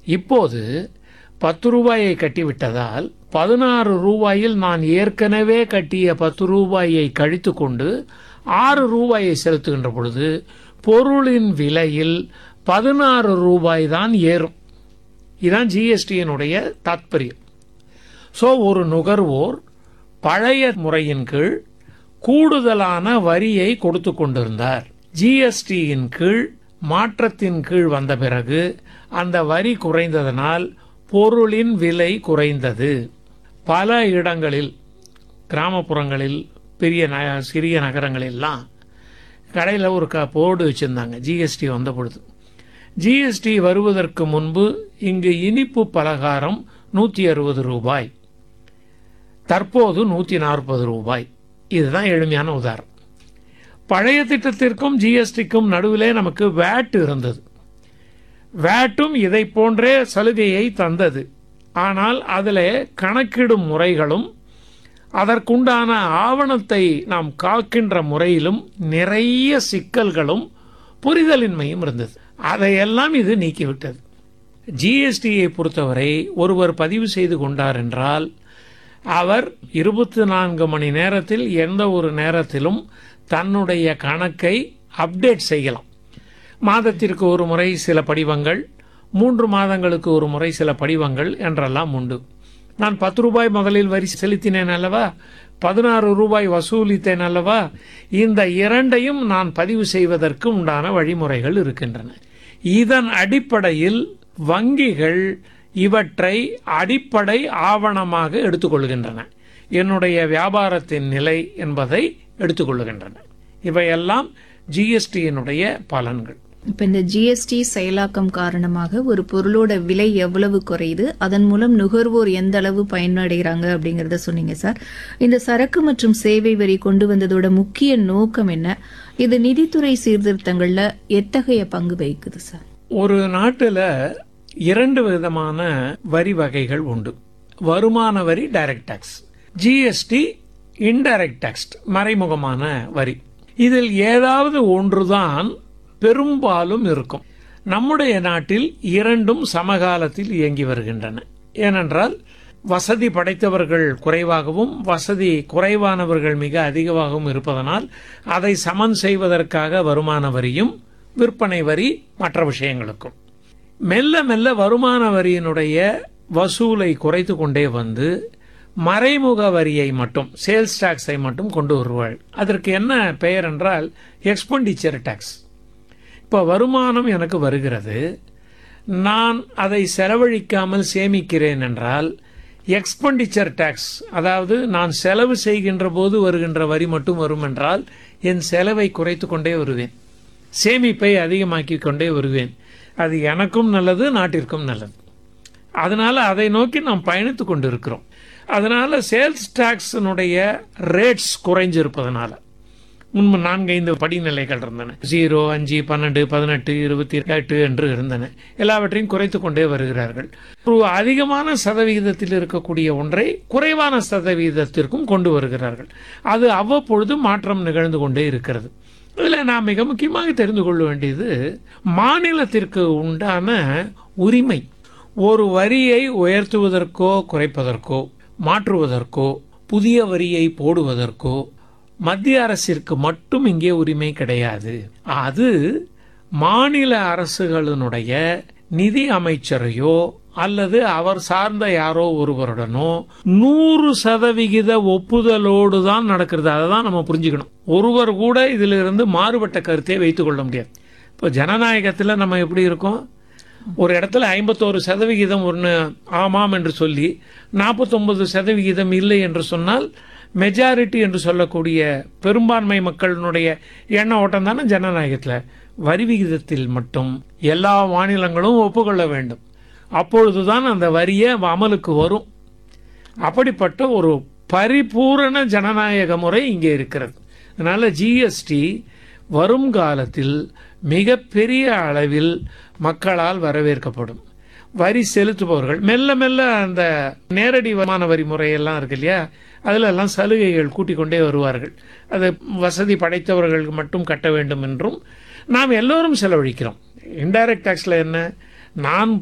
இப்போது பத்து ரூபாயை கட்டிவிட்டதால் பதினாறு ரூபாயில் நான் ஏற்கனவே கட்டிய பத்து ரூபாயை கழித்து கொண்டு ஆறு ரூபாயை செலுத்துகின்ற பொழுது பொருளின் விலையில் பதினாறு ரூபாய் தான் ஏறும் இதுதான் ஜிஎஸ்டியினுடைய தாத்பரியம் ஸோ ஒரு நுகர்வோர் பழைய முறையின் கீழ் கூடுதலான வரியை கொடுத்து கொண்டிருந்தார் ஜிஎஸ்டியின் கீழ் மாற்றத்தின் கீழ் வந்த பிறகு அந்த வரி குறைந்ததனால் பொருளின் விலை குறைந்தது பல இடங்களில் கிராமப்புறங்களில் பெரிய ந சிறிய நகரங்களெல்லாம் கடையில் ஒரு க போர்டு வச்சுருந்தாங்க ஜிஎஸ்டி வந்த பொழுது ஜிஎஸ்டி வருவதற்கு முன்பு இங்கு இனிப்பு பலகாரம் நூற்றி அறுபது ரூபாய் தற்போது நூற்றி நாற்பது ரூபாய் இதுதான் எளிமையான உதாரணம் பழைய திட்டத்திற்கும் ஜிஎஸ்டிக்கும் நடுவிலே நமக்கு வேட் இருந்தது வேட்டும் இதை போன்றே சலுகையை தந்தது ஆனால் அதில் கணக்கிடும் முறைகளும் அதற்குண்டான ஆவணத்தை நாம் காக்கின்ற முறையிலும் நிறைய சிக்கல்களும் புரிதலின்மையும் இருந்தது அதையெல்லாம் இது நீக்கிவிட்டது ஜிஎஸ்டியை பொறுத்தவரை ஒருவர் பதிவு செய்து கொண்டார் என்றால் அவர் இருபத்தி நான்கு மணி நேரத்தில் எந்த ஒரு நேரத்திலும் தன்னுடைய கணக்கை அப்டேட் செய்யலாம் மாதத்திற்கு ஒரு முறை சில படிவங்கள் மூன்று மாதங்களுக்கு ஒரு முறை சில படிவங்கள் என்றெல்லாம் உண்டு நான் பத்து ரூபாய் முதலில் வரி செலுத்தினேன் அல்லவா பதினாறு ரூபாய் வசூலித்தேன் அல்லவா இந்த இரண்டையும் நான் பதிவு செய்வதற்கு உண்டான வழிமுறைகள் இருக்கின்றன இதன் அடிப்படையில் வங்கிகள் இவற்றை அடிப்படை ஆவணமாக எடுத்துக்கொள்கின்றன என்னுடைய வியாபாரத்தின் நிலை என்பதை எடுத்துக்கொள்கின்றன இவையெல்லாம் ஜிஎஸ்டியினுடைய பலன்கள் இப்ப இந்த ஜிஎஸ்டி செயலாக்கம் காரணமாக ஒரு பொருளோட விலை எவ்வளவு குறையுது அதன் மூலம் நுகர்வோர் எந்த அளவு பயனடைகிறாங்க அப்படிங்கறத சொன்னீங்க சார் இந்த சரக்கு மற்றும் சேவை வரி கொண்டு வந்ததோட முக்கிய நோக்கம் என்ன இது நிதித்துறை சீர்திருத்தங்கள்ல எத்தகைய பங்கு வகிக்குது சார் ஒரு நாட்டில் இரண்டு விதமான வரி வகைகள் உண்டு வருமான வரி direct tax GST indirect tax மறைமுகமான வரி இதில் ஏதாவது ஒன்றுதான் பெரும்பாலும் இருக்கும் நம்முடைய நாட்டில் இரண்டும் சமகாலத்தில் இயங்கி வருகின்றன ஏனென்றால் வசதி படைத்தவர்கள் குறைவாகவும் வசதி குறைவானவர்கள் மிக அதிகமாகவும் இருப்பதனால் அதை சமன் செய்வதற்காக வருமான வரியும் விற்பனை வரி மற்ற விஷயங்களுக்கும் மெல்ல மெல்ல வருமான வரியினுடைய வசூலை குறைத்து கொண்டே வந்து மறைமுக வரியை மட்டும் சேல்ஸ் டாக்ஸை மட்டும் கொண்டு வருவாள் அதற்கு என்ன பெயர் என்றால் எக்ஸ்பெண்டிச்சர் டாக்ஸ் இப்போ வருமானம் எனக்கு வருகிறது நான் அதை செலவழிக்காமல் சேமிக்கிறேன் என்றால் எக்ஸ்பெண்டிச்சர் டாக்ஸ் அதாவது நான் செலவு செய்கின்ற போது வருகின்ற வரி மட்டும் வரும் என்றால் என் செலவை குறைத்து கொண்டே வருவேன் சேமிப்பை அதிகமாக்கி கொண்டே வருவேன் அது எனக்கும் நல்லது நாட்டிற்கும் நல்லது அதனால அதை நோக்கி நாம் பயணித்து கொண்டு இருக்கிறோம் அதனால சேல்ஸ் டாக்ஸினுடைய ரேட்ஸ் குறைஞ்சிருப்பதனால முன்பு நான்கு ஐந்து படிநிலைகள் இருந்தன ஜீரோ அஞ்சு பன்னெண்டு பதினெட்டு இருபத்தி எட்டு என்று இருந்தன எல்லாவற்றையும் குறைத்து கொண்டே வருகிறார்கள் ஒரு அதிகமான சதவிகிதத்தில் இருக்கக்கூடிய ஒன்றை குறைவான சதவிகிதத்திற்கும் கொண்டு வருகிறார்கள் அது அவ்வப்பொழுது மாற்றம் நிகழ்ந்து கொண்டே இருக்கிறது இதில் நான் மிக முக்கியமாக தெரிந்து கொள்ள வேண்டியது மாநிலத்திற்கு உண்டான உரிமை ஒரு வரியை உயர்த்துவதற்கோ குறைப்பதற்கோ மாற்றுவதற்கோ புதிய வரியை போடுவதற்கோ மத்திய அரசிற்கு மட்டும் இங்கே உரிமை கிடையாது அது மாநில அரசுகளினுடைய நிதி அமைச்சரையோ அல்லது அவர் சார்ந்த யாரோ ஒருவருடனோ நூறு சதவிகித ஒப்புதலோடு தான் நடக்கிறது அதை தான் நம்ம புரிஞ்சுக்கணும் ஒருவர் கூட இதிலிருந்து இருந்து மாறுபட்ட கருத்தை வைத்துக் கொள்ள முடியாது இப்போ ஜனநாயகத்தில் நம்ம எப்படி இருக்கோம் ஒரு இடத்துல ஐம்பத்தோரு சதவிகிதம் ஒன்று ஆமாம் என்று சொல்லி நாற்பத்தொன்பது சதவிகிதம் இல்லை என்று சொன்னால் மெஜாரிட்டி என்று சொல்லக்கூடிய பெரும்பான்மை மக்களினுடைய எண்ண ஓட்டம் தானே ஜனநாயகத்தில் வரி விகிதத்தில் மட்டும் எல்லா மாநிலங்களும் ஒப்புக்கொள்ள வேண்டும் அப்பொழுதுதான் அந்த வரியை அமலுக்கு வரும் அப்படிப்பட்ட ஒரு பரிபூரண ஜனநாயக முறை இங்கே இருக்கிறது அதனால ஜிஎஸ்டி வரும் காலத்தில் மிகப்பெரிய அளவில் மக்களால் வரவேற்கப்படும் வரி செலுத்துபவர்கள் மெல்ல மெல்ல அந்த நேரடி வருமான வரி முறையெல்லாம் இருக்கு இல்லையா அதில் எல்லாம் சலுகைகள் கூட்டிக் கொண்டே வருவார்கள் அது வசதி படைத்தவர்களுக்கு மட்டும் கட்ட வேண்டும் என்றும் நாம் எல்லோரும் செலவழிக்கிறோம் இன்டைரக்ட் டாக்ஸில் என்ன நான்